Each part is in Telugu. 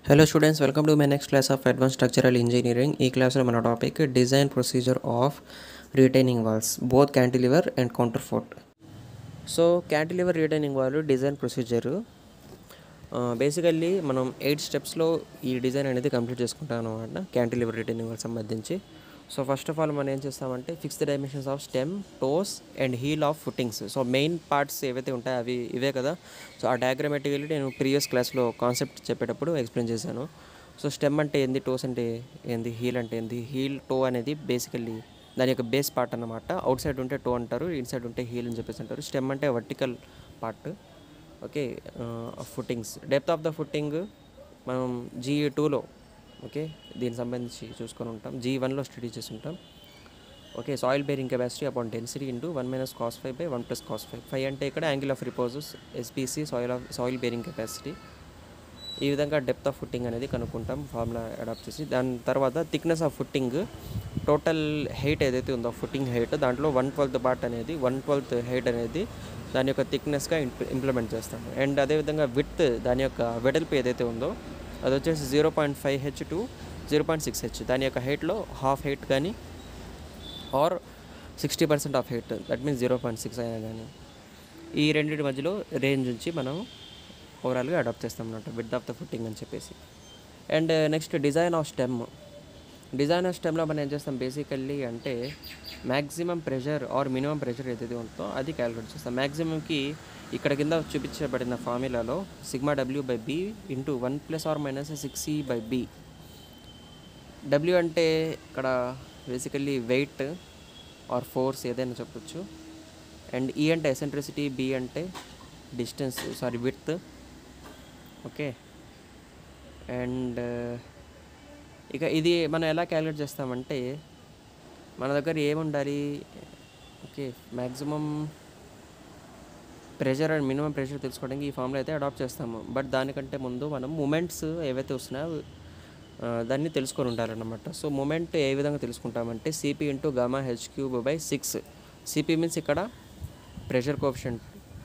hello students welcome to my next class of advance structural engineering ఈ క్లాస్లో మన topic design procedure of retaining walls both cantilever and counterfort so cantilever retaining wall design procedure basically మనం ఎయిట్ స్టెప్స్లో ఈ డిజైన్ అనేది కంప్లీట్ చేసుకుంటాం అనమాట క్యాంటిలివర్ రిటైనింగ్ వాల్ సంబంధించి సో ఫస్ట్ ఆఫ్ ఆల్ మనం ఏం చేస్తామంటే fix the dimensions of stem toes and heel of footings so main parts ఏవైతే ఉంటాయో అవి ఇవే కదా సో ఆ డయాగ్రామేటికల్లీ నేను ప్రీవియస్ క్లాస్లో కాన్సెప్ట్ చెప్పేటప్పుడు ఎక్స్ప్లెయిన్ చేశాను సో స్టెమ్ అంటే ఏంది టోస్ అంటే ఏంది హీల్ అంటే ఏంది హీల్ టో అనేది బేసికల్లీ దాని యొక్క బేస్ పార్ట్ అన్నమాట అవుట్ సైడ్ ఉంటే టో అంటారు ఇన్ సైడ్ ఉంటే హీల్ అని చెప్పేసి అంటారు స్టెమ్ అంటే vertical part okay footings depth of the footing మనం జీ టూలో ఓకే దీనికి సంబంధించి చూసుకొని ఉంటాం జీ వన్లో స్టడీ చేసి ఉంటాం okay soil bearing capacity upon density into one minus cos five by one plus cos five five అంటే ఇక్కడ angle of reposes SBC soil of soil bearing capacity ఈ విధంగా డెప్త్ ఆఫ్ ఫుట్టింగ్ అనేది కనుక్కుంటాం ఫార్ములా అడాప్ట్ చేసి దాని తర్వాత thickness of footing total height ఏదైతే ఉందో ఫుట్టింగ్ హైట్ దాంట్లో వన్ ట్వెల్త్ పార్ట్ అనేది వన్ ట్వెల్త్ హైట్ అనేది దాని యొక్క థిక్నెస్గా ఇంప్లిమెంట్ చేస్తాము అండ్ అదేవిధంగా విత్ దాని యొక్క వెడల్పు ఏదైతే ఉందో అది వచ్చేసి zero point five H to zero point six H దాని యొక్క హైట్లో హాఫ్ హైట్ కానీ or sixty percent of height that means zero point six అయినా కానీ ఈ రెండింటి మధ్యలో రేంజ్ నుంచి మనం ఓవరాల్గా అడాప్ట్ చేస్తాం అన్నమాట విత్ ఆఫ్ ద ఫుట్టింగ్ అని చెప్పేసి and next design of stem design of స్టెమ్లో మనం ఏం చేస్తాం బేసికల్లీ అంటే maximum pressure or minimum pressure ఏదైతే ఉంటుందో అది క్యాలిక్యులేట్ చేస్తాం మ్యాక్సిమంకి ఇక్కడ కింద చూపించబడిన ఫార్ములాలో sigma W by B into one plus or minus six E by B W అంటే ఇక్కడ బేసికల్లీ వెయిట్ ఆర్ ఫోర్స్ ఏదైనా చెప్పొచ్చు అండ్ ఈ అంటే ఎసెంట్రిసిటీ బి అంటే distance sorry width okay and ఇక ఇది మనం ఎలా క్యాలిక్యులేట్ చేస్తామంటే మన దగ్గర ఏముండాలి okay maximum pressure and minimum pressure తెలుసుకోవడానికి ఈ ఫామ్లో అయితే అడాప్ట్ చేస్తాము బట్ దానికంటే ముందు మనం మూమెంట్స్ ఏవైతే వస్తున్నాయో ఆ, దాన్ని తెలుసుకొని ఉండాలన్నమాట సో మూమెంట్ ఏ విధంగా తెలుసుకుంటామంటే CP into gamma H cube by six CP means ఇక్కడ ప్రెషర్ కోఫిషియంట్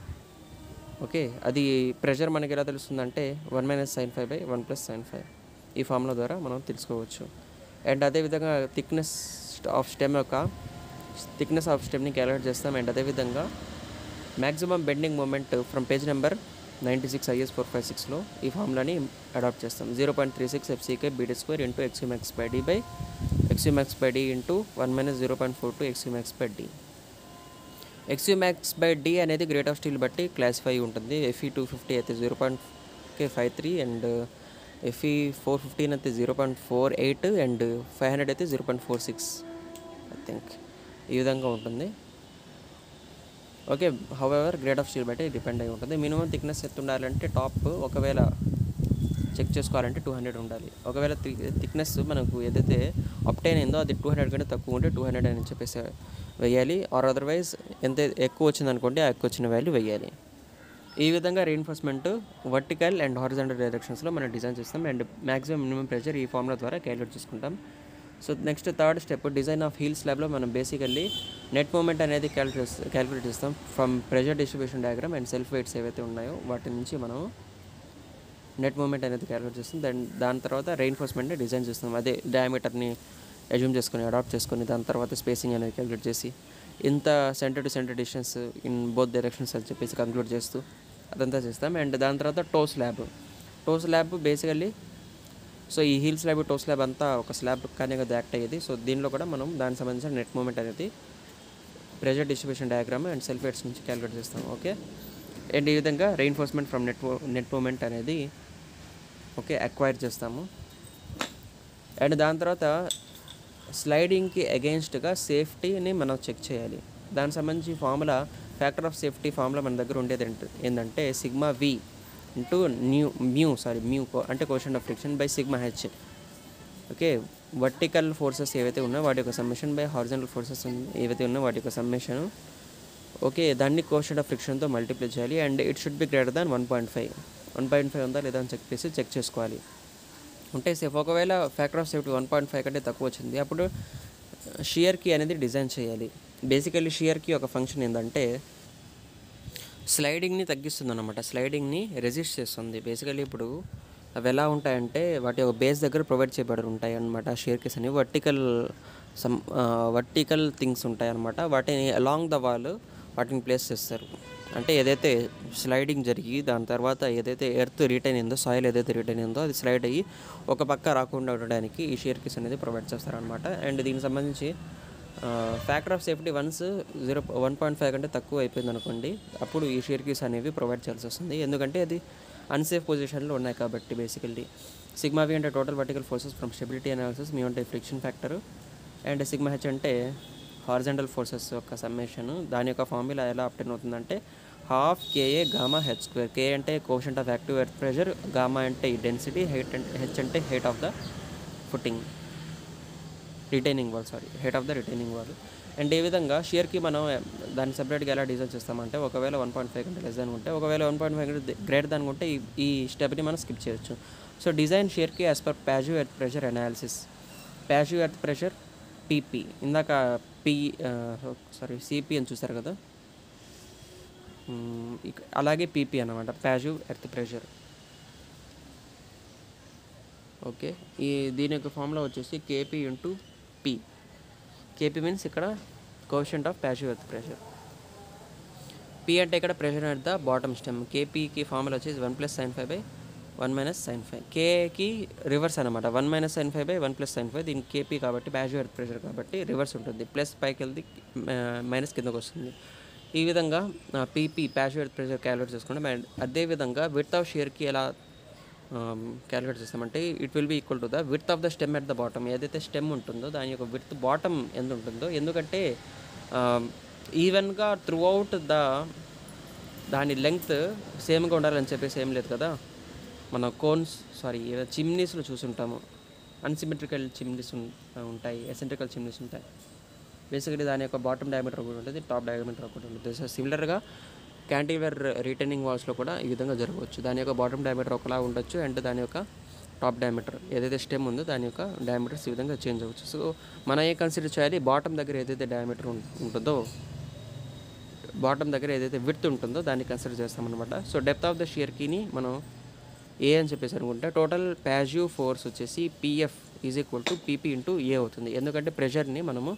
ఓకే అది ప్రెషర్ మనకి ఎలా తెలుస్తుందంటే one minus sine five by one plus sine five ఈ ఫార్ములా ద్వారా మనం తెలుసుకోవచ్చు అండ్ అదేవిధంగా థిక్నెస్ ఆఫ్ స్టెమ్ యొక్క థిక్నెస్ ఆఫ్ స్టెమ్ని క్యాలిక్యులేట్ చేస్తాం అండ్ అదేవిధంగా maximum bending moment from page number ninety six IS four five సిక్స్లో ఈ ఫార్ములాని అడాప్ట్ చేస్తాం zero point three six FCK BT square into XU max by D by XU max by D into one minus zero point four two XU max by D XU max by D అనేది గ్రేట్ ఆఫ్ స్టీల్ బట్టి క్లాసిఫై ఉంటుంది ఎఫ్ఈ టూ ఫిఫ్టీ అయితే zero point K five three and FE four fifteen అయితే zero point four eight and five hundred అయితే zero point four six I think ఈ విధంగా ఉంటుంది okay however grade of steel బట్టి డిపెండ్ అయి ఉంటుంది మినిమం థిక్నెస్ ఎంత ఉండాలంటే టాప్ ఒకవేళ చెక్ చేసుకోవాలంటే టూ హండ్రెడ్ ఉండాలి ఒకవేళ థిక్నెస్ మనకు ఏదైతే అప్టైన్ అయిందో అది టూ హండ్రెడ్ కంటే తక్కువ ఉంటే టూ హండ్రెడ్ అని చెప్పేసి వేయాలి ఆర్ అదర్వైజ్ ఎంత ఎక్కువ వచ్చింది అనుకోండి ఆ ఎక్కువ వచ్చిన వాల్యూ వేయాలి ఈ విధంగా రీఎన్ఫోర్స్మెంట్ వర్టికల్ అండ్ హారిజాంటల్ డైరెక్షన్స్లో మనం డిజైన్ చేస్తాం అండ్ మ్యాక్సిమం మినిమం ప్రెషర్ ఈ ఫార్ములా ద్వారా క్యాలిక్యులేట్ చేసుకుంటాం so next third step design of heel స్లాబ్లో మనం బేసికల్లీ నెట్ మూమెంట్ అనేది క్యాలిక్యులేట్ క్యాలిక్యులేట్ చేస్తాం from pressure distribution diagram and self weights ఏవైతే ఉన్నాయో వాటి నుంచి మనం నెట్ మూమెంట్ అనేది క్యాలిక్యులేట్ చేస్తాం దాని దాని తర్వాత రెయిన్ఫోర్స్మెంట్ని డిజైన్ చేస్తాం అదే డయామీటర్ని అజ్యూమ్ చేసుకొని అడాప్ట్ చేసుకొని దాని తర్వాత స్పేసింగ్ అనేది క్యాలిక్యులేట్ చేసి ఇంత center to center distance in both directions అని చెప్పేసి కంక్లూడ్ చేస్తూ అదంతా చేస్తాం అండ్ దాని తర్వాత toe slab toe slab basically so ఈ హీల్ స్లాబ్ టో స్లాబ్ అంతా ఒక స్లాబ్ కానీ కదా యాక్ట్ అయ్యేది సో దీనిలో కూడా మనం దానికి సంబంధించిన నెట్ మూమెంట్ అనేది pressure distribution diagram and self weights నుంచి క్యాలిక్యులేట్ చేస్తాం ఓకే అండ్ ఈ విధంగా reinforcement from net net moment అనేది ఓకే అక్వైర్ చేస్తాము అండ్ దాని తర్వాత స్లైడింగ్కి అగెయిన్స్ట్గా సేఫ్టీని మనం చెక్ చేయాలి దానికి సంబంధించి formula factor of safety formula మన దగ్గర ఉండేది ఏంట- ఏంటంటే sigma V into nu mu sorry mu అంటే quotient of friction by sigma H okay vertical forces ఏవైతే ఉన్నాయో వాటి యొక్క సమ్మేషన్ బై హారిజంటల్ ఫోర్సెస్ ఏవైతే ఉన్నాయో వాటి యొక్క సమ్మేషన్ ఓకే దాన్ని కోషన్ ఆఫ్ ఫ్రిక్షన్తో మల్టిప్లై చేయాలి and it should be greater than one point five one point five ఉందా లేదా అని చెక్ చేసి చెక్ చేసుకోవాలి ఉంటే సేఫ్ ఒకవేళ factor of safety one point five కంటే తక్కువ వచ్చింది అప్పుడు షియర్ కీ అనేది డిజైన్ చేయాలి బేసికల్లీ షియర్ కీ ఒక ఫంక్షన్ ఏంటంటే స్లైడింగ్ని తగ్గిస్తుంది అనమాట స్లైడింగ్ని రెసిస్ట్ చేస్తుంది బేసికల్లీ ఇప్పుడు అవి ఎలా ఉంటాయంటే వాటి ఒక బేస్ దగ్గర ప్రొవైడ్ చేయబడి ఉంటాయి అన్నమాట షేర్ కేస్ అనేవి వర్టికల్ సమ్ వర్టికల్ థింగ్స్ ఉంటాయి అన్నమాట వాటిని అలాంగ్ ద వాల్ వాటిని ప్లేస్ చేస్తారు అంటే ఏదైతే స్లైడింగ్ జరిగి దాని తర్వాత ఏదైతే ఎర్త్ రిటైన్ అయిందో సాయిల్ ఏదైతే రిటైన్ అయిందో అది స్లైడ్ అయ్యి ఒక పక్క రాకుండా ఉండడానికి ఈ షేర్ కేస్ అనేది ప్రొవైడ్ చేస్తారనమాట అండ్ దీనికి సంబంధించి factor of safety once zero one point five కంటే తక్కువ అయిపోయింది అనుకోండి అప్పుడు ఈ షేర్ కీస్ అనేవి ప్రొవైడ్ చేయాల్సి వస్తుంది ఎందుకంటే అది అన్సేఫ్ పొజిషన్లో ఉన్నాయి కాబట్టి బేసికల్లీ సిగ్మా వి అంటే total vertical forces from stability analysis mu అంటే friction factor and sigma H అంటే హార్జెంటల్ ఫోర్సెస్ యొక్క సమ్మేషన్ దాని యొక్క ఫార్ములా ఎలా అప్టైన్ అవుతుందంటే half KA gamma H square K అంటే quotient of active earth pressure gamma అంటే ఈ డెన్సిటీ హైట్ అంటే హెచ్ అంటే height of the footing retaining wall sorry head of the retaining wall and ఏ విధంగా షియర్కి మనం దాన్ని సపరేట్గా ఎలా డిజైన్ చేస్తామంటే ఒకవేళ వన్ పాయింట్ ఫైవ్ కంటే లెస్ దాని ఉంటే ఒకవేళ వన్ పాయింట్ ఫైవ్ కంటే గ్రేటర్ దాని ఉంటే ఈ ఈ స్టెప్ని మనం స్కిప్ చేయొచ్చు సో డిజైన్ షియర్కి as per passive earth pressure analysis passive earth pressure PP ఇందాక పి సారీ సిపి అని చూసారు కదా మ్మ్, ఇక- అలాగే పీపీ అన్నమాట ప్యాజివ్ ఎర్త్ ప్రెషర్ ఓకే ఈ దీని యొక్క ఫార్ములా వచ్చేసి KP into P KP means ఇక్కడ quotient of passive earth pressure P అంటే ఇక్కడ pressure at the bottom stem కేపీకి ఫార్ములా వచ్చేసి one plus sine five by one minus sine five కేకి రివర్స్ అనమాట one minus sine five by one plus sine five దీనికి కేపీ కాబట్టి ప్యాసివ్ ఎర్త్ ప్రెషర్ కాబట్టి రివర్స్ ఉంటుంది ప్లస్ పైకి వెళ్తే మైనస్ కిందకు వస్తుంది ఈ విధంగా PP passive earth pressure calculate చేసుకుంటాం అండ్ అదేవిధంగా విత్ ఆఫ్ షేర్కి ఎలా క్యాలిక్యులేట్ చేస్తామంటే it will be equal to the width of the stem at the bottom ఏదైతే స్టెమ్ ఉంటుందో దాని యొక్క విత్ బాటమ్ ఎంత ఉంటుందో ఎందుకంటే ఈవెన్గా త్రూ అవుట్ ద దాని లెంగ్త్ సేమ్గా ఉండాలని చెప్పేసి ఏం లేదు కదా మన కోన్స్ సారీ చిమ్నీస్లో చూసుంటాము అన్సిమెట్రికల్ చిమ్నీస్ ఉంటాయి ఎసెంట్రికల్ చిమ్నీస్ ఉంటాయి బేసికలీ దాని యొక్క బాటమ్ డయామీటర్ ఒకటి ఉంటుంది టాప్ డయామీటర్ ఒకటి ఉంటుంది సో సిమిలర్గా క్యాంటిలివర్ రిటర్నింగ్ వాల్స్లో కూడా ఈ విధంగా జరగవచ్చు దాని యొక్క బాటమ్ డయామీటర్ ఒకలా ఉండొచ్చు అండ్ దాని యొక్క టాప్ డయామీటర్ ఏదైతే స్టెమ్ ఉందో దాని యొక్క డయామీటర్స్ ఈ విధంగా చేంజ్ అవ్వచ్చు సో మనం ఏ కన్సిడర్ చేయాలి బాటమ్ దగ్గర ఏదైతే డయామీటర్ ఉంటుందో బాటమ్ దగ్గర ఏదైతే విడ్త్ ఉంటుందో దాన్ని కన్సిడర్ చేస్తామన్నమాట so depth of the shear కీని మనం ఏ అని చెప్పేసి అనుకుంటే టోటల్ ప్యాజివ్ ఫోర్స్ వచ్చేసి PF is equal to PP into A అవుతుంది ఎందుకంటే ప్రెషర్ని మనము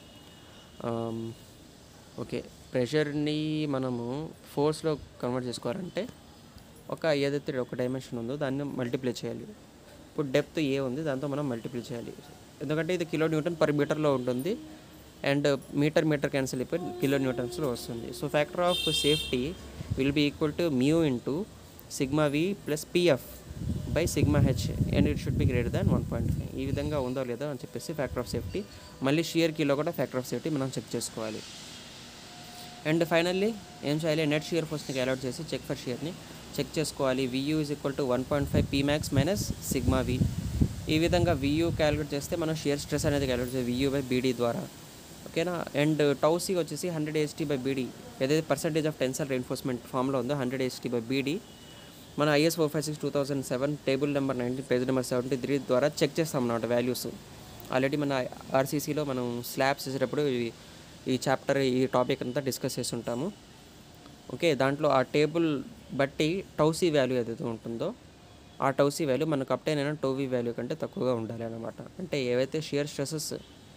ఆమ్, ఓకే ప్రెషర్ని మనము ఫోర్స్లో కన్వర్ట్ చేసుకోవాలంటే ఒక ఏదైతే ఒక డైమెన్షన్ ఉందో దాన్ని మల్టిప్లై చేయాలి ఇప్పుడు డెప్త్ ఏ ఉంది దాంతో మనం మల్టిప్లై చేయాలి ఎందుకంటే ఇది కిలో న్యూటన్ పర్ మీటర్లో ఉంటుంది అండ్ మీటర్ మీటర్ క్యాన్సిల్ అయిపోయి కిలో న్యూటన్స్లో వస్తుంది so factor of safety will be equal to mu into sigma V plus PF by sigma H and it should be greater than one point five ఈ విధంగా ఉందో లేదో అని చెప్పేసి ఫ్యాక్టర్ ఆఫ్ సేఫ్టీ మళ్ళీ షియర్ కీలో కూడా ఫ్యాక్టర్ ఆఫ్ సేఫ్టీ మనం చెక్ చేసుకోవాలి అండ్ ఫైనల్లీ ఏం చేయాలి నెట్ షియర్ ఫోర్స్ని అలౌట్ చేసి చెక్ ఫర్ షియర్ని చెక్ చేసుకోవాలి VU is equal to one point five P max minus sigma V ఈ విధంగా వియూ క్యాలిక్యులేట్ చేస్తే మనం షియర్ స్ట్రెస్ అనేది క్యాలిక్యులేట్ చేయాలి వియూ బై బీడీ ద్వారా ఓకేనా అండ్ టౌసీ వచ్చేసి హండ్రెడ్ ఎస్టీ బై బీడీ ఏదైతే పర్సంటేజ్ ఆఫ్ టెన్సల్ రెయిన్ఫోర్స్మెంట్ ఫామ్లో ఉందో హండ్రెడ్ ఎస్టీ బై బీడీ మన IS four five six two thousand seven table number nineteen page number seventy three ద్వారా చెక్ చేస్తాం అన్నమాట వాల్యూస్ ఆల్రెడీ మన ఆర్సీసీలో మనం స్లాబ్స్ చేసేటప్పుడు ఈ- ఈ చాప్టర్ ఈ టాపిక్ అంతా డిస్కస్ చేస్తుంటాము ఓకే దాంట్లో ఆ టేబుల్ బట్టి టౌసీ వాల్యూ ఏదైతే ఉంటుందో ఆ టౌసీ వాల్యూ మనకు అప్టైన్ అయిన టోవీ వాల్యూ కంటే తక్కువగా ఉండాలి అన్నమాట అంటే ఏవైతే షియర్ స్ట్రెసెస్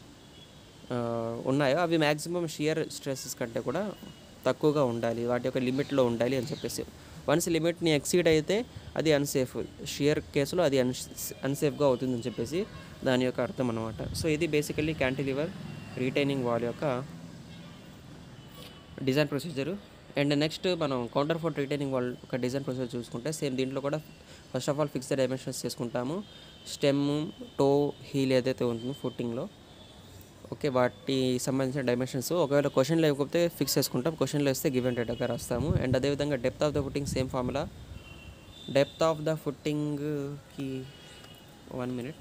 ఉన్నాయో అవి మ్యాక్సిమం షియర్ స్ట్రెసెస్ కంటే కూడా తక్కువగా ఉండాలి వాటి యొక్క లిమిట్లో ఉండాలి అని చెప్పేసి వన్స్ లిమిట్ని ఎక్సీడ్ అయితే అది అన్సేఫ్ షియర్ కేసులో అది అన్ అన్సేఫ్గా అవుతుందని చెప్పేసి దాని యొక్క అర్థం అనమాట సో ఇది బేసికల్లీ క్యాంటిలివర్ రీటైనింగ్ వాల్ యొక్క డిజైన్ ప్రొసీజర్ అండ్ నెక్స్ట్ మనం కౌంటర్ ఫోర్ రిటైనింగ్ వాల్ ఒక డిజైన్ ప్రొసీజర్ చూసుకుంటే సేమ్ దీంట్లో కూడా first of all fixed dimensions చేసుకుంటాము స్టెమ్ టో హీల్ ఏదైతే ఉంటుందో ఫుట్టింగ్లో ఓకే వాటి సంబంధించిన డైమెన్షన్స్ ఒకవేళ క్వశ్చన్లో లేకపోతే ఫిక్స్ చేసుకుంటాం క్వశ్చన్లో వేస్తే గివ్ అండ్ డేటాగా రాస్తాము అండ్ అదేవిధంగా depth of the footing same formula depth of the ఫుట్టింగ్కి one minute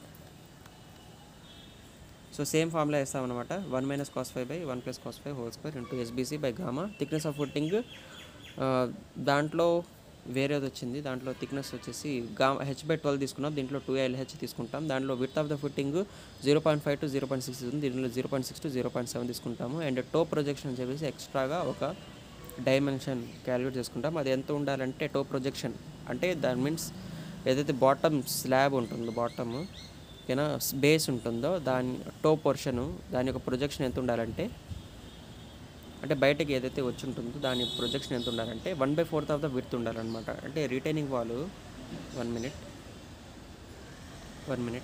so same formula వేస్తాం అనమాట one minus cos five by one plus cos five whole square into SBC by gamma thickness of footing దాంట్లో వేరేది వచ్చింది దాంట్లో థిక్నెస్ వచ్చేసి గా హెచ్ బై ట్వెల్వ్ తీసుకున్నాం దీంట్లో టూ ఎల్హెచ్ తీసుకుంటాం దాంట్లో width of the footing zero point five to zero point six ఉంది దీంట్లో zero point six to zero point seven తీసుకుంటాము అండ్ టో ప్రొజెక్షన్ అని చెప్పేసి ఎక్స్ట్రాగా ఒక డైమెన్షన్ క్యాలిక్యులేట్ చేసుకుంటాం అది ఎంత ఉండాలంటే టో ప్రొజెక్షన్ అంటే దాని మీన్స్ ఏదైతే బాటమ్ స్లాబ్ ఉంటుందో బాటమ్ ఓకేనా బేస్ ఉంటుందో దాని టో పోర్షను దాని యొక్క ప్రొజెక్షన్ ఎంత ఉండాలంటే అంటే బయటకి ఏదైతే వచ్చి ఉంటుందో దాని ప్రొజెక్షన్ ఎంత ఉండాలంటే one by fourth of the width ఉండాలన్నమాట అంటే retaining wall one minute one minute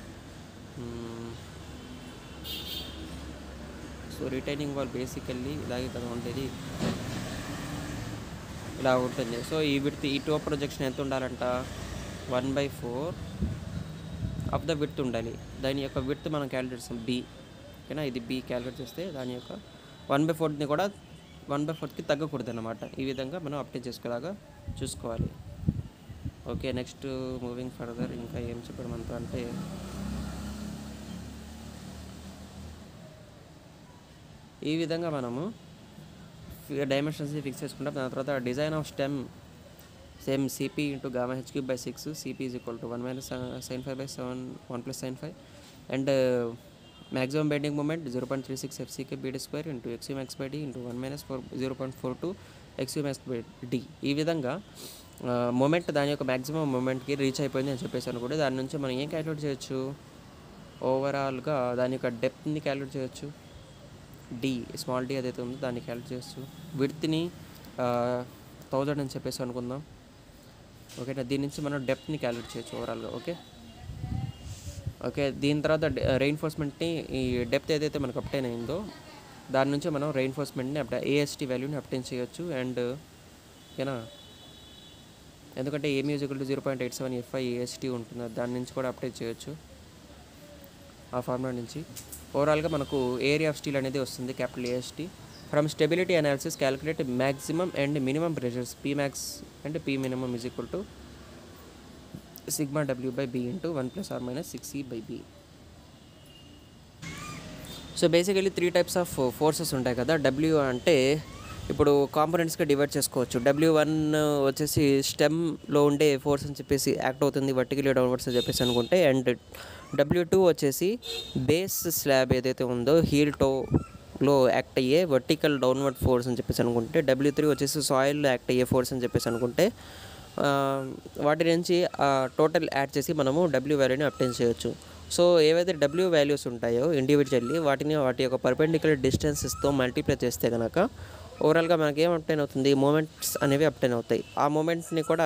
so retaining wall basically ఇలాగే కదా ఉండేది ఇలా ఉంటుంది సో ఈ విడ్త్ ఈ టో ప్రొజెక్షన్ ఎంత ఉండాలంట one by four of the width ఉండాలి దాని యొక్క విడ్త్ మనం క్యాలిక్యులేట్ చేస్తాం బి ఓకేనా ఇది బి క్యాలిక్యులేట్ చేస్తే దాని యొక్క వన్ బై ఫోర్త్ని కూడా వన్ బై ఫోర్త్కి తగ్గకూడదు అనమాట ఈ విధంగా మనం అప్డేట్ చేసుకునేలాగా చూసుకోవాలి ఓకే నెక్స్ట్ మూవింగ్ ఫర్దర్ ఇంకా ఏం చెప్పడం అంతా అంటే ఈ విధంగా మనము డైమెన్షన్స్ ఫిక్స్ చేసుకుంటాం దాని తర్వాత design of stem same CP into gamma H cube by six CP is equal to one minus sine five by seven one plus sine five and maximum bending moment zero point three six FCK BD square into XU max by D into one minus four zero point four two XU max by D ఈ విధంగా మూమెంట్ దాని యొక్క మ్యాక్సిమం మూమెంట్కి రీచ్ అయిపోయింది అని చెప్పేసి అనుకుంటే దాని నుంచి మనం ఏం క్యాలిక్యులేట్ చేయొచ్చు ఓవరాల్గా దాని యొక్క డెప్త్ని క్యాలిక్యులేట్ చేయొచ్చు డి స్మాల్ డి ఏదైతే ఉందో దాన్ని క్యాలిక్యులేట్ చేయొచ్చు విడ్త్ని థౌజండ్ అని చెప్పేసి అనుకుందాం ఓకేనా దీని నుంచి మనం డెప్త్ని క్యాలిక్యులేట్ చేయొచ్చు ఓవరాల్గా ఓకే ఓకే దీని తర్వాత రెయిన్ఫోర్స్మెంట్ని ఈ డెప్త్ ఏదైతే మనకు అప్టైన్ అయిందో దాని నుంచి మనం రెయిన్ఫోర్స్మెంట్ని అప్టై ఏఎస్టీ వాల్యూని అప్టైన్ చేయొచ్చు అండ్ ఓకేనా ఎందుకంటే ఏ mu is equal to zero point eight seven FY AST ఉంటుంది దాని నుంచి కూడా అప్డేట్ చేయొచ్చు ఆ ఫార్ములా నుంచి ఓవరాల్గా మనకు ఏరియా ఆఫ్ స్టీల్ అనేది వస్తుంది capital AST from stability analysis calculate maximum and minimum pressures P max and P minimum is equal to sigma W by B into one plus or minus six E by B so basically three types of forces ఉంటాయి కదా డబ్ల్యూ అంటే ఇప్పుడు కాంపోనెంట్స్గా డివైడ్ చేసుకోవచ్చు డబ్ల్యూ వన్ వచ్చేసి స్టెమ్లో ఉండే ఫోర్స్ అని చెప్పేసి యాక్ట్ అవుతుంది వర్టికలీ డౌన్వర్డ్స్ అని చెప్పేసి అనుకుంటే అండ్ డబ్ల్యూ టూ వచ్చేసి బేస్ స్లాబ్ ఏదైతే ఉందో హీల్ టోలో యాక్ట్ అయ్యే వర్టికల్ డౌన్వర్డ్ ఫోర్స్ అని చెప్పేసి అనుకుంటే డబ్ల్యూ త్రీ వచ్చేసి సాయిల్ యాక్ట్ అయ్యే ఫోర్స్ అని చెప్పేసి అనుకుంటే ఆ, వాటి నుంచి టోటల్ యాడ్ చేసి మనము డబ్ల్యూ వాల్యూని అప్టైన్ చేయొచ్చు సో ఏవైతే డబ్ల్యూ వాల్యూస్ ఉంటాయో ఇండివిజువల్లీ వాటిని వాటి యొక్క పర్పెండిక్యులర్ డిస్టెన్సెస్తో మల్టిప్లై చేస్తే కనుక ఓవరాల్గా మనకి ఏం అప్టైన్ అవుతుంది మూమెంట్స్ అనేవి అప్టైన్ అవుతాయి ఆ మూమెంట్ని కూడా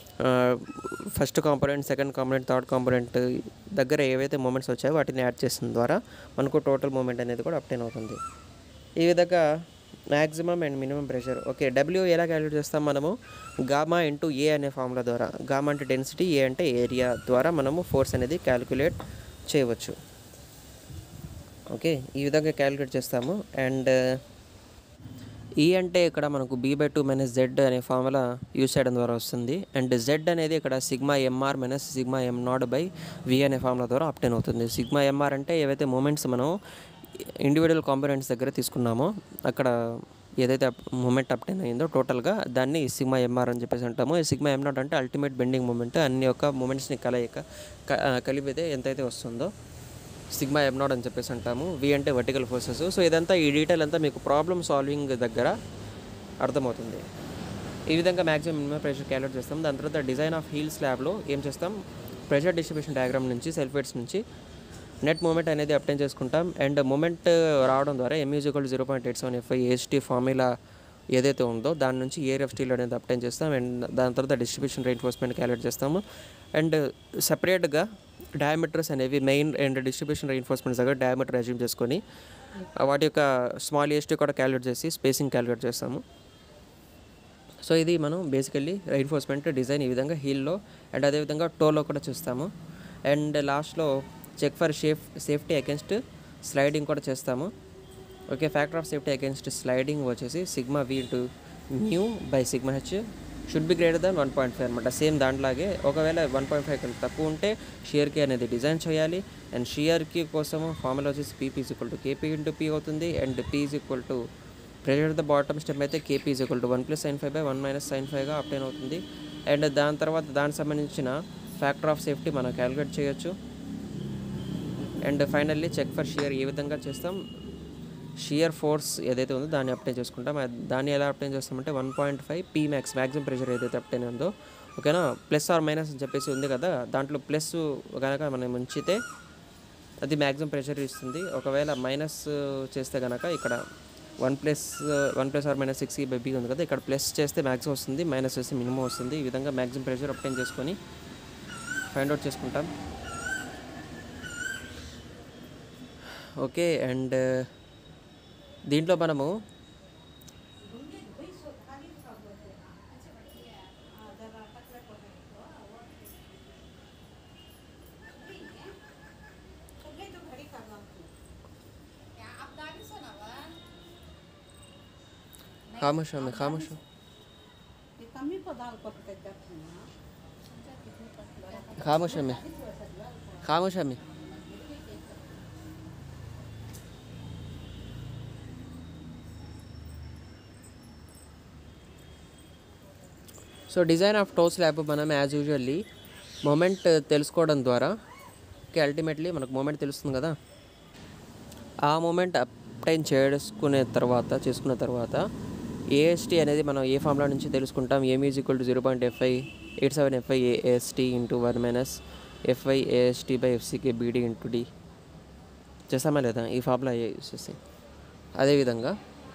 first component second component third component దగ్గర ఏవైతే మూమెంట్స్ వచ్చాయో వాటిని యాడ్ చేసిన ద్వారా మనకు టోటల్ మూమెంట్ అనేది కూడా అప్టైన్ అవుతుంది ఈ విధంగా maximum and minimum pressure okay W ఎలా క్యాలిక్యులేట్ చేస్తాం మనము గామా ఇంటూ ఏ అనే ఫార్ములా ద్వారా గామా అంటే డెన్సిటీ ఏ అంటే ఏరియా ద్వారా మనము ఫోర్స్ అనేది క్యాలిక్యులేట్ చేయవచ్చు ఓకే ఈ విధంగా క్యాలిక్యులేట్ చేస్తాము అండ్ ఈ అంటే ఇక్కడ మనకు B by two minus Z అనే ఫార్ములా యూస్ చేయడం ద్వారా వస్తుంది అండ్ జెడ్ అనేది ఇక్కడ sigma MR minus sigma M naught by V అనే ఫార్ములా ద్వారా అప్టైన్ అవుతుంది సిగ్మా ఎంఆర్ అంటే ఏవైతే మూమెంట్స్ మనం ఇండివిజువల్ కాంపోనెంట్స్ దగ్గర తీసుకున్నామో అక్కడ ఏదైతే మూమెంట్ అప్టైన్ అయిందో టోటల్గా దాన్ని సిగ్మా ఎంఆర్ అని చెప్పేసి అంటాము ఈ సిగ్మా ఎం నాట్ అంటే అల్టిమేట్ బెండింగ్ మూమెంట్ అన్ని యొక్క మూమెంట్స్ని కలయిక క- ఆ, కలిపితే ఎంతైతే వస్తుందో సిగ్మా ఎం నాట్ అని చెప్పేసి అంటాము వి అంటే వర్టికల్ ఫోర్సెస్ సో ఇదంతా ఈ డీటెయిల్ అంతా మీకు ప్రాబ్లమ్ సాల్వింగ్ దగ్గర అర్థమవుతుంది ఈ విధంగా మ్యాక్సిమం మినిమం ప్రెషర్ క్యాలిక్యులేట్ చేస్తాం దాని తర్వాత డిజైన్ ఆఫ్ హీల్ స్లాబ్లో ఏం చేస్తాం ప్రెషర్ డిస్ట్రిబ్యూషన్ డయాగ్రామ్ నుంచి సెల్ఫేట్స్ నుంచి నెట్ మూమెంట్ అనేది అప్టైన్ చేసుకుంటాం అండ్ మూమెంట్ రావడం ద్వారా MU is equal zero point eight seven FY AST formula ఏదైతే ఉందో దాని నుంచి ఏర్ ఆఫ్ స్టీల్ అనేది అప్టైన్ చేస్తాం అండ్ దాని తర్వాత డిస్ట్రిబ్యూషన్ రైన్ఫోర్స్మెంట్ క్యాలిక్యులేట్ చేస్తాము అండ్ సపరేట్గా డయామీటర్స్ అనేవి మెయిన్ అండ్ డిస్ట్రిబ్యూషన్ రైన్ఫోర్స్మెంట్స్ దగ్గర డయామీటర్ అజ్యూమ్ చేసుకొని ఆ వాటి యొక్క స్మాల్ ఏఎస్టీ కూడా క్యాలిక్యులేట్ చేసి స్పేసింగ్ క్యాలిక్యులేట్ చేస్తాము సో ఇది మనం బేసికల్లీ రైన్ఫోర్స్మెంట్ డిజైన్ ఈ విధంగా హీల్లో అండ్ అదేవిధంగా టోలో కూడా చూస్తాము అండ్ లాస్ట్లో check for safe safety against sliding కూడా చేస్తాము okay factor of safety against sliding వచ్చేసి sigma V into mu by sigma H should be greater than one point five అనమాట సేమ్ దాంట్లాగే ఒకవేళ వన్ పాయింట్ ఫైవ్ కంటే తక్కువ ఉంటే షియర్కి అనేది డిజైన్ చేయాలి అండ్ షియర్కి కోసము ఫార్ములా వచ్చేసి PP is equal to KP into P అవుతుంది and P is equal to pressure the bottom step అయితే KP is equal to one plus sine five by one minus sine ఫైవ్గా అప్టైన్ అవుతుంది అండ్ దాని తర్వాత దానికి సంబంధించిన ఫ్యాక్టర్ ఆఫ్ సేఫ్టీ మనం క్యాలిక్యులేట్ చేయొచ్చు and finally check for shear ఏ విధంగా చేస్తాం షియర్ ఫోర్స్ ఏదైతే ఉందో దాన్ని అప్టైన్ చేసుకుంటాం అది- దాన్ని ఎలా అప్టైన్ చేస్తామంటే one point five P max maximum pressure ఏదైతే అప్టైన్ ఉందో ఓకేనా ప్లస్ ఆర్ మైనస్ అని చెప్పేసి ఉంది కదా దాంట్లో ప్లస్ కనుక మనం ఉంచితే అది మ్యాక్సిమం ప్రెషర్ ఇస్తుంది ఒకవేళ మైనస్ చేస్తే కనుక ఇక్కడ one plus one plus or minus six by B ఉంది కదా ఇక్కడ ప్లస్ చేస్తే మ్యాక్సిమం వస్తుంది మైనస్ చేస్తే మినిమం వస్తుంది ఈ విధంగా మ్యాక్సిమం ప్రెషర్ అప్టైన్ చేసుకొని ఫైండ్ అవుట్ చేసుకుంటాం ఓకే అండ్ దీంట్లో మనము खामोश हमें खामोश कमी पदार्थ पकते जाते हैं खामोश हमें खामोश हमें so design of toe slab మనం యాజ్ యూజువల్లీ మూమెంట్ తెలుసుకోవడం ద్వారా ఓకే అల్టిమేట్లీ మనకు మూమెంట్ తెలుస్తుంది కదా ఆ మూమెంట్ అప్టైన్ చేసుకునే తర్వాత చేసుకున్న తర్వాత ఏఎస్టీ అనేది మనం ఏ ఫార్ములా నుంచి తెలుసుకుంటాం M is equal to zero point FY eight seven FY AST into one minus FY AST by FCK BD into D చేస్తామా లేదా ఈ ఫార్ములా యూస్ చేసి అదేవిధంగా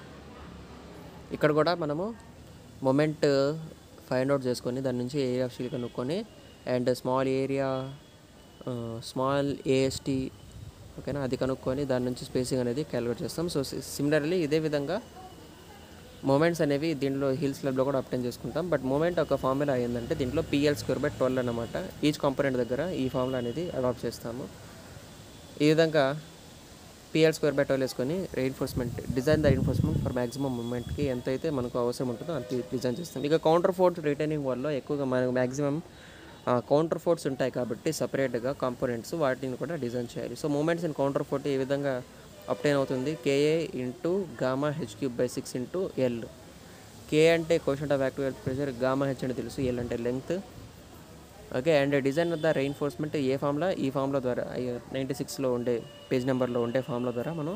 ఇక్కడ కూడా మనము మొమెంట్ ఫైండ్ అవుట్ చేసుకొని దాని నుంచి ఏరియా ఆఫ్ స్టీల్ కనుక్కొని and small area small AST ఓకేనా అది కనుక్కొని దాని నుంచి స్పేసింగ్ అనేది క్యాలిక్యులేట్ చేస్తాం సో సిమిలర్లీ ఇదే విధంగా మూమెంట్స్ అనేవి దీంట్లో హిల్ స్లాబ్లో కూడా అప్టైన్ చేసుకుంటాం బట్ మూమెంట్ ఒక ఫార్ములా ఏంటంటే దీంట్లో పిఎల్ స్క్వేర్ బై ట్వెల్వ్ అనమాట ఈచ్ కాంపోనెంట్ దగ్గర ఈ ఫార్ములా అనేది అడాప్ట్ చేస్తాము ఈ విధంగా పిఎల్ స్క్వేర్ బై ట్వెల్వ్ వేసుకొని reinforcement design the reinforcement for maximum మూమెంట్కి ఎంత అయితే మనకు అవసరం ఉంటుందో అంత డిజైన్ చేస్తాం ఇక కౌంటర్ ఫోర్స్ రిటైనింగ్ వల్ల ఎక్కువగా మనకు మ్యాక్సిమం కౌంటర్ ఫోర్ట్స్ ఉంటాయి కాబట్టి సపరేట్గా కాంపోనెంట్స్ వాటిని కూడా డిజైన్ చేయాలి so moments in counterfort ఏ విధంగా అప్టైన్ అవుతుంది KA into gamma H cube by six into L K అంటే coefficient of active pressure gamma H అని తెలుసు ఎల్ అంటే length okay and design of the reinforcement ఏ ఫామ్లా ఈ ఫామ్ల ద్వారా నైంటీ సిక్స్లో ఉండే పేజ్ నెంబర్లో ఉండే ఫామ్ల ద్వారా మనం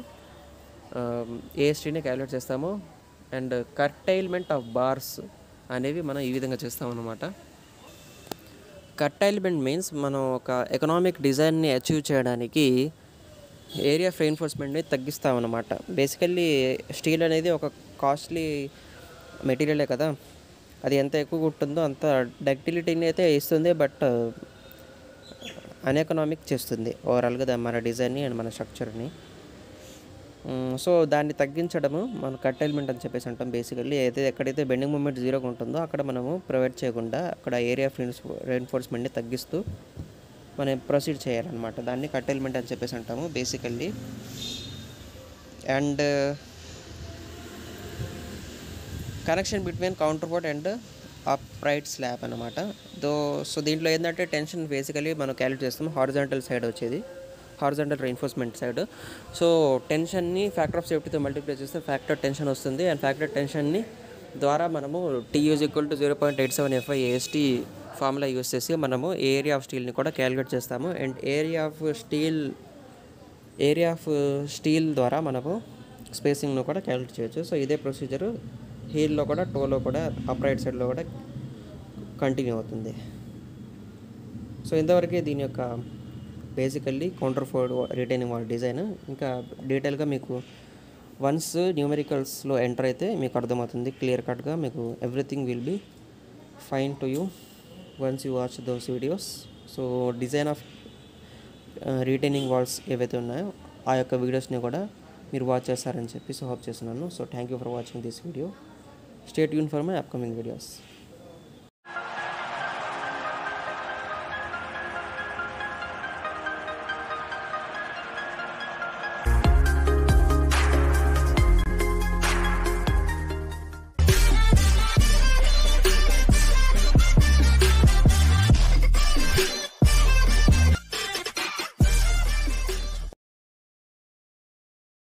ఏఎస్టీని క్యాలిక్యులేట్ చేస్తాము అండ్ కర్టైల్మెంట్ ఆఫ్ బార్స్ అనేవి మనం ఈ విధంగా చేస్తాం అన్నమాట కర్టైల్మెంట్ మీన్స్ మనం ఒక ఎకనామిక్ డిజైన్ని అచీవ్ చేయడానికి ఏరియా ఆఫ్ రెయిన్ఫోర్స్మెంట్ని తగ్గిస్తామన్నమాట బేసికల్లీ స్టీల్ అనేది ఒక కాస్ట్లీ మెటీరియలే కదా అది ఎంత ఎక్కువ ఉంటుందో అంత డక్టిలిటీని అయితే ఇస్తుంది బట్ అన్ఎకనామిక్ చేస్తుంది ఓవరాల్గా మన డిజైన్ని అండ్ మన స్ట్రక్చర్ని సో దాన్ని తగ్గించడము మన కట్టైల్మెంట్ అని చెప్పేసి అంటాం బేసికల్లీ అయితే ఎక్కడైతే బెండింగ్ మూమెంట్ జీరోగా ఉంటుందో అక్కడ మనము ప్రొవైడ్ చేయకుండా అక్కడ ఏరియా ఆఫ్ రెయిన్ఫోర్స్మెంట్ని తగ్గిస్తూ మనం ప్రొసీడ్ చేయాలన్నమాట దాన్ని కట్టైల్మెంట్ అని చెప్పేసి అంటాము basically and connection between counterfort and upright slab అనమాట దో సో దీంట్లో ఏంటంటే టెన్షన్ బేసికలీ మనం క్యాలిక్యులేట్ చేస్తాం హారిజాంటల్ సైడ్ వచ్చేది హారిజాంటల్ రెయిన్ఫోర్స్మెంట్ సైడ్ సో టెన్షన్ని ఫ్యాక్టర్ ఆఫ్ సేఫ్టీతో మల్టిప్లై చేస్తే ఫ్యాక్టర్ టెన్షన్ వస్తుంది అండ్ ఫ్యాక్టర్ టెన్షన్ని ద్వారా మనము T u is equal to zero point eight seven FY AST formula use చేసి మనము ఏరియా ఆఫ్ స్టీల్ని కూడా క్యాలిక్యులేట్ చేస్తాము and area of steel area of steel ద్వారా మనము స్పేసింగ్ను కూడా క్యాలిక్యులేట్ చేయొచ్చు సో ఇదే ప్రొసీజర్ హీల్లో కూడా టోలో కూడా అప్ రైట్ సైడ్లో కూడా కంటిన్యూ అవుతుంది సో ఇంతవరకే దీని యొక్క basically counterfort retaining walls design ఇంకా డీటెయిల్గా మీకు వన్స్ న్యూమెరికల్స్లో ఎంటర్ అయితే మీకు అర్థమవుతుంది క్లియర్ కట్గా మీకు everything will be fine to you once you watch those videos so design of retaining walls ఏవైతే ఉన్నాయో ఆ యొక్క వీడియోస్ని కూడా మీరు వాచ్ చేస్తారని చెప్పి సో హోప్ చేస్తున్నాను so thank you for watching this video stay tune for my upcoming videos